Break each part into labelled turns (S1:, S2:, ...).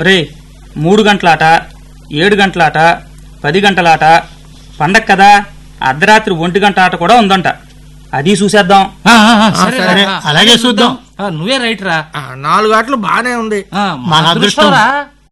S1: రే మూడు గంటలాట ఏడు గంటలాట పది గంటలాట పండగ కదా అర్ధరాత్రి ఒంటి గంట ఆట కూడా ఉందంట అది చూసేద్దాం
S2: ఆ, ఆ, ఆ,
S3: సరే,
S2: సరే
S3: ఆ,
S2: అలాగే చూద్దాం
S3: ఆ, నువ్వే రైట్ రా
S4: ఆ, నాలుగు ఆటలు బానే ఉంది
S3: ఆ,
S2: మన అదృష్టం.
S3: రా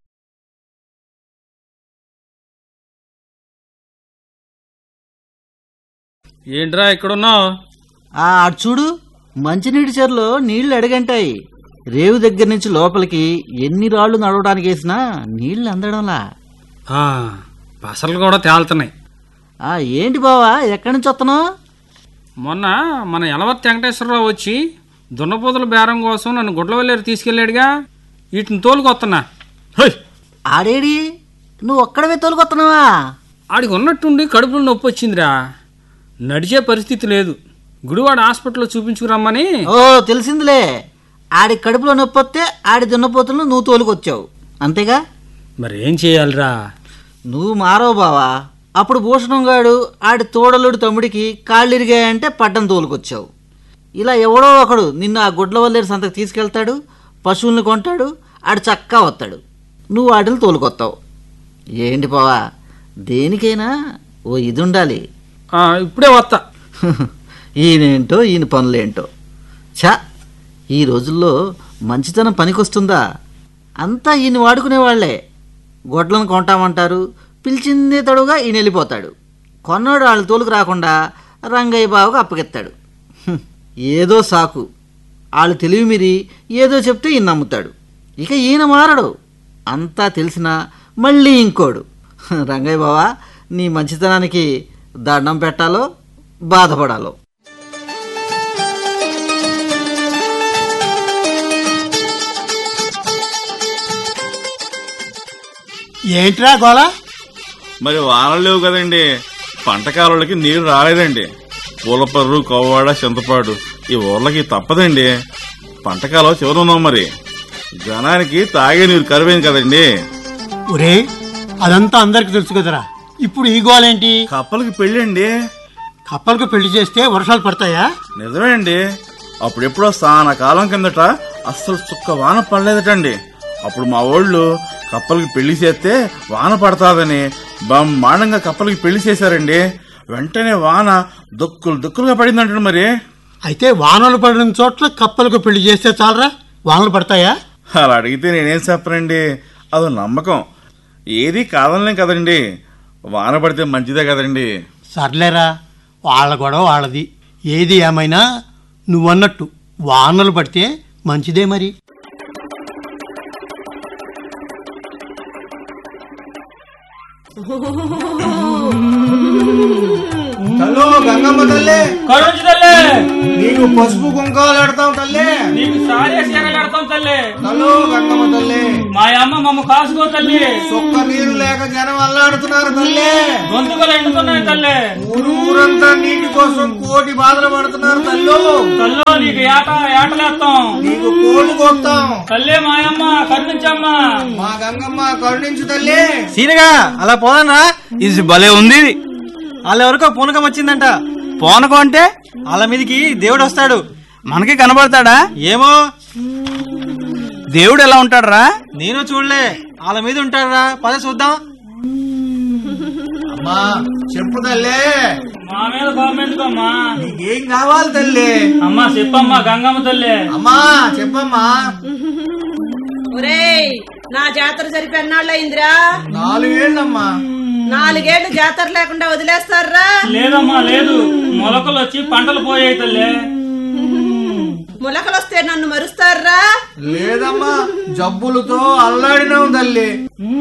S5: ఏంట్రా ఇక్కడున్నావు
S6: ఆ అటు చూడు మంచినీటి చెరులో నీళ్లు అడగంటాయి రేవు దగ్గర నుంచి లోపలికి ఎన్ని రాళ్లు నడవడానికి వేసినా నీళ్లు అందడంలా
S5: పసలు కూడా తేలుతున్నాయి
S6: ఆ ఏంటి బావా ఎక్కడి నుంచి వస్తున్నావు
S5: మొన్న మన యలవర్తి వెంకటేశ్వరరావు వచ్చి దున్నపోతుల బేరం కోసం నన్ను గుడ్లవల్లేరు తీసుకెళ్ళాడుగా వీటిని తోలుకొస్తున్నా హోయ్
S6: ఆడేడి నువ్వు ఒక్కడవే తోలుకొస్తున్నావా
S5: ఆడికి ఉన్నట్టుండి కడుపులో నొప్పి వచ్చిందిరా నడిచే పరిస్థితి లేదు గుడివాడ హాస్పిటల్లో చూపించుకురమ్మని
S6: ఓ తెలిసిందిలే ఆడి కడుపులో నొప్పి వస్తే ఆడి దున్నపోతులను నువ్వు తోలుకొచ్చావు అంతేగా
S5: మరి ఏం చేయాలిరా
S6: నువ్వు మారవు బావా అప్పుడు భూషణం గాడు ఆడి తోడలుడి తమ్ముడికి కాళ్ళు ఇరిగాయంటే పడ్డం తోలుకొచ్చావు ఇలా ఎవడో ఒకడు నిన్ను ఆ గుడ్ల వల్లేరు సంతకు తీసుకెళ్తాడు పశువుల్ని కొంటాడు ఆడు చక్కా వస్తాడు నువ్వు వాటిని తోలుకొస్తావు ఏంటి బావా దేనికైనా ఓ ఇది ఉండాలి
S5: ఆ, ఇప్పుడే వస్తా
S6: ఈయనేంటో ఈయన పనులేంటో ఛా ఈ రోజుల్లో మంచితనం పనికొస్తుందా అంతా ఈయన వాడుకునేవాళ్లే గొడ్లను కొంటామంటారు పిలిచిందే తడుగా ఈయన వెళ్ళిపోతాడు కొన్నాడు వాళ్ళ తోలుకు రాకుండా రంగయ్య బావకు అప్పగెత్తాడు హ్మ్, ఏదో సాకు వాళ్ళు తెలివి మీరి ఏదో చెప్తే ఈయన నమ్ముతాడు ఇక ఈయన మారడు అంతా తెలిసినా మళ్ళీ ఇంకోడు రంగయ్య బావా నీ మంచితనానికి దండం పెట్టాలో బాధపడాలో
S2: ఏంట్రా గోళ
S7: మరి వానలు లేవు కదండి పంట కాలువలకి నీరు రాలేదండి పూలపర్రు కొవ్వాడ చింతపాడు ఈ ఊర్లకి తప్పదండి పంట కాలువ చివరున్నాం మరి జనానికి తాగే నీరు కరువైంది కదండి
S2: ఒరే అదంతా అందరికి తెలుసు కదరా ఇప్పుడు ఈ గోలేంటి
S7: కప్పలకి పెళ్ళండి
S2: కప్పలకు పెళ్లి చేస్తే వర్షాలు పడతాయా
S7: నిజమే అండి అప్పుడెప్పుడో సాన కాలం కిందట అస్సలు చుక్క వాన పడలేదటండి అప్పుడు మా ఓళ్ళు కప్పలకి పెళ్లి చేస్తే వాన పడతాదని బ్రహ్మాండంగా కప్పలకి పెళ్లి చేశారండి వెంటనే వాన దుక్కులు దుక్కులుగా పడిందంట మరి
S2: అయితే వానలు పడిన చోట్ల కప్పలకు పెళ్లి చేస్తే చాలరా వానలు పడతాయా
S7: అలా అడిగితే నేనేం చెప్పనండి అదో నమ్మకం ఏది కాదనలేం కదండి వాన పడితే మంచిదే కదండి
S2: సర్లేరా వాళ్ళ గొడవ వాళ్ళది ఏది ఏమైనా నువ్వన్నట్టు వానలు పడితే మంచిదే మరి
S4: హలో గంగమ్మ తల్లి
S5: కరుణించు తల్లి
S4: నీకు పసుపు కుంకాలు పెడతాం తల్లి
S5: నీకు సారే సీరగడతాం తల్లి
S4: హలో గంగమ్మ తల్లి
S5: మా అమ్మ మమ్మ కాసుకో తల్లి
S4: సుక్క నీరు లేక జనం అల్లాడుతున్నారు తల్లి
S5: గొంతుకలు ఎండుతున్నాయి తల్లి
S4: ఊరు ఊరంతా నీటి కోసం కోటి బాధలు పడుతున్నారు తల్లు
S5: తల్లో నీకు ఏట ఏటలేస్తాం
S4: నీకు కోళ్ళు కొత్తాం
S5: తల్లి మాయమ్మ కరుణించమ్మా
S4: మా గంగమ్మ కరుణించు తల్లి
S8: సీనగా అలా పోదన్నా ఇది భలే ఉంది వాళ్ళ ఎవరికో పూనకం వచ్చిందంట పూనకం అంటే వాళ్ళ మీదకి దేవుడు వస్తాడు మనకి కనబడతాడా ఏమో దేవుడు ఎలా ఉంటాడరా నేను చూడలే వాళ్ళ మీద ఉంటాడరా పద చూద్దాం
S4: అమ్మా చెప్పు తల్లి
S5: మా మీద కోమెందుకమ్మా
S4: నీకేం కావాలి తల్లి
S5: అమ్మా చెప్పమ్మా గంగమ్మ తల్లి
S4: అమ్మా చెప్పమ్మా
S9: ఒరేయ్ నా జాతర జరిపి ఎన్నాళ్ళయిందిరా
S4: నాలుగేళ్ళమ్మా
S9: నాలుగేళ్లు జాతర లేకుండా వదిలేస్తారా
S5: లేదమ్మా లేదు మొలకలు వచ్చి పంటలు పోయాయి తల్లి
S9: ములకలొస్తే నన్ను మరుస్తారా
S4: లేదమ్మా జబ్బులతో అల్లాడినాం తల్లి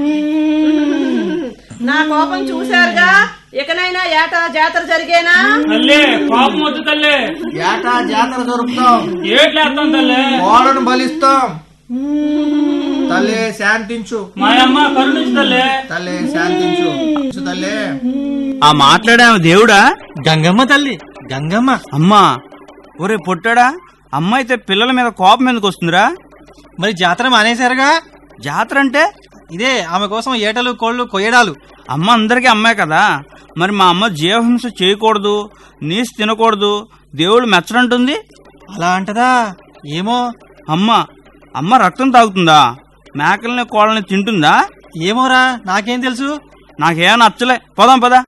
S9: నా కోపం చూశారుగా ఇకనైనా ఏటా జాతర జరిగేనా
S5: తల్లి కోపం వద్దు తల్లి
S4: ఏటా జాతర జరుపుతాం
S5: ఏట్లేస్తాం తల్లి
S4: కోడను బలిస్తాం తల్లి శాంతించు
S5: మా అమ్మ కరుణించు తల్లి
S4: తల్లి శాంతించు చు తల్లి
S8: ఆ మాట్లాడే ఆమె దేవుడా గంగమ్మ తల్లి గంగమ్మ అమ్మా ఒరే పొట్టాడా అమ్మ అయితే పిల్లల మీద కోపం ఎందుకు వస్తుందిరా మరి జాతర మానేశారుగా జాతర అంటే ఇదే ఆమె కోసం ఏటలు కోళ్ళు కొయ్యడాలు అమ్మ అందరికీ అమ్మే కదా మరి మా అమ్మ జీవహింస చేయకూడదు నీసు తినకూడదు దేవుడు మెచ్చడంటుంది అలా అంటదా ఏమో అమ్మ అమ్మ రక్తం తాగుతుందా మేకల్ని కోళ్ళని తింటుందా
S3: ఏమోరా నాకేం తెలుసు
S8: నాకేం నచ్చలే పోదాం పదా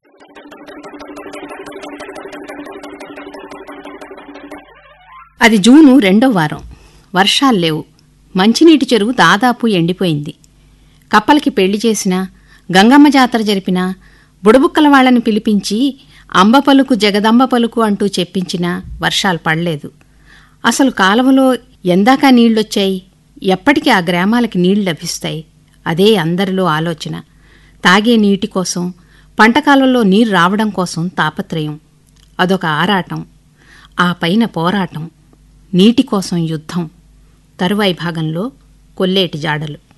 S10: అది జూను రెండో వారం వర్షాలు లేవు మంచినీటి చెరువు దాదాపు ఎండిపోయింది కప్పలకి పెళ్లి చేసినా గంగమ్మ జాతర జరిపినా బుడబుక్కల వాళ్ళని పిలిపించి అంబ పలుకు జగదంబ పలుకు అంటూ చెప్పించినా వర్షాలు పడలేదు అసలు కాలువలో ఎందాక నీళ్లొచ్చాయి ఎప్పటికీ ఆ గ్రామాలకి నీళ్లు లభిస్తాయి అదే అందరిలో ఆలోచన తాగే నీటి కోసం పంట కాలువలో నీరు రావడం కోసం తాపత్రయం అదొక ఆరాటం ఆ పైన పోరాటం నీటి కోసం యుద్ధం తరువాయి భాగంలో కొల్లేటి జాడలు